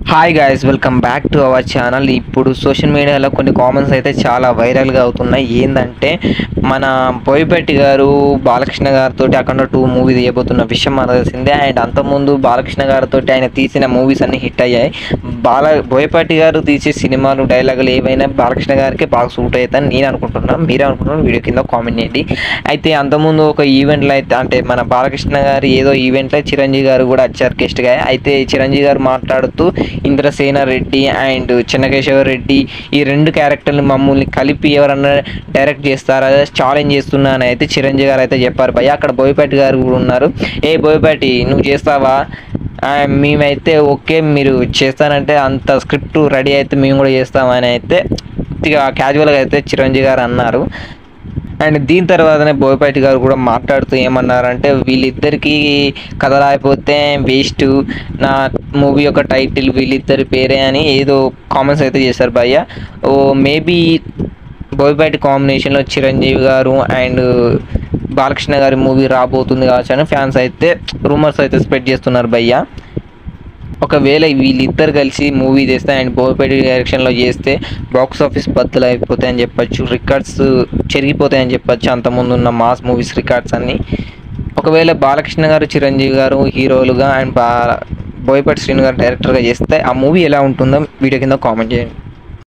hi guys welcome back to our channel ఇప్పుడు social మీడియాలో కొన్ని కామెంట్స్ అయితే చాలా వైరల్గా అవుతున్నాయి ఏంటంటే మన బోయపెట్టి గారు బాలకృష్ణ గారితో అక్కడ టూ మూవీ తీయబోతున్న విషయం మనకు తెలిసిందే అండ్ అంతకుముందు బాలకృష్ణ గారితో ఆయన తీసిన మూవీస్ అన్ని హిట్ అయ్యాయి బాల బోయపాటి గారు తీసే సినిమాలు డైలాగులు ఏవైనా బాలకృష్ణ గారికి బాగా సూట్ అవుతాయని నేను అనుకుంటున్నాను మీరే అనుకుంటున్నాను వీడియో కింద కామెంట్ చేయండి అయితే అంతకుముందు ఒక ఈవెంట్లో అయితే అంటే మన బాలకృష్ణ గారి ఏదో ఈవెంట్లో చిరంజీవి గారు కూడా వచ్చారు గెస్ట్గా అయితే చిరంజీవి గారు మాట్లాడుతూ ఇంద్రసేన రెడ్డి అండ్ చెన్నకేశవ రెడ్డి ఈ రెండు క్యారెక్టర్లు మమ్మల్ని కలిపి ఎవరన్నా డైరెక్ట్ చేస్తారా ఛాలెంజ్ చేస్తున్నా అని అయితే చిరంజీవి గారు అయితే చెప్పారు భయ్య అక్కడ బోయపాటి గారు కూడా ఉన్నారు ఏ బోయపాటి నువ్వు చేస్తావా ఆ, మేమైతే ఓకే మీరు చేస్తానంటే అంత స్క్రిప్ట్ రెడీ అయితే మేము కూడా చేస్తామని అయితే కొద్దిగా క్యాజువల్గా అయితే చిరంజీవి గారు అన్నారు అండ్ దీని తర్వాతనే బోయపాటి గారు కూడా మాట్లాడుతూ ఏమన్నారంటే వీళ్ళిద్దరికి కథ రాయిపోతే వేస్ట్ నా మూవీ యొక్క టైటిల్ వీళ్ళిద్దరి పేరే అని ఏదో కామెంట్స్ అయితే చేశారు భయ్య ఓ మేబీ బోయపాటి కాంబినేషన్లో చిరంజీవి గారు అండ్ బాలకృష్ణ గారి మూవీ రాబోతుంది కావచ్చు అని ఫ్యాన్స్ అయితే రూమర్స్ అయితే స్ప్రెడ్ చేస్తున్నారు భయ్య ఒకవేళ వీళ్ళిద్దరు కలిసి మూవీ చేస్తే అండ్ బోయపేటి డైరెక్షన్లో చేస్తే బాక్స్ ఆఫీస్ బద్దలు అయిపోతాయని చెప్పొచ్చు రికార్డ్స్ చెరిగిపోతాయని చెప్పొచ్చు అంతకుముందు ఉన్న మాస్ మూవీస్ రికార్డ్స్ అన్ని ఒకవేళ బాలకృష్ణ గారు చిరంజీవి గారు హీరోలుగా అండ్ బా బోయపాటి శ్రీను గారు డైరెక్టర్గా చేస్తే ఆ మూవీ ఎలా ఉంటుందో వీడియో కింద కామెంట్ చేయండి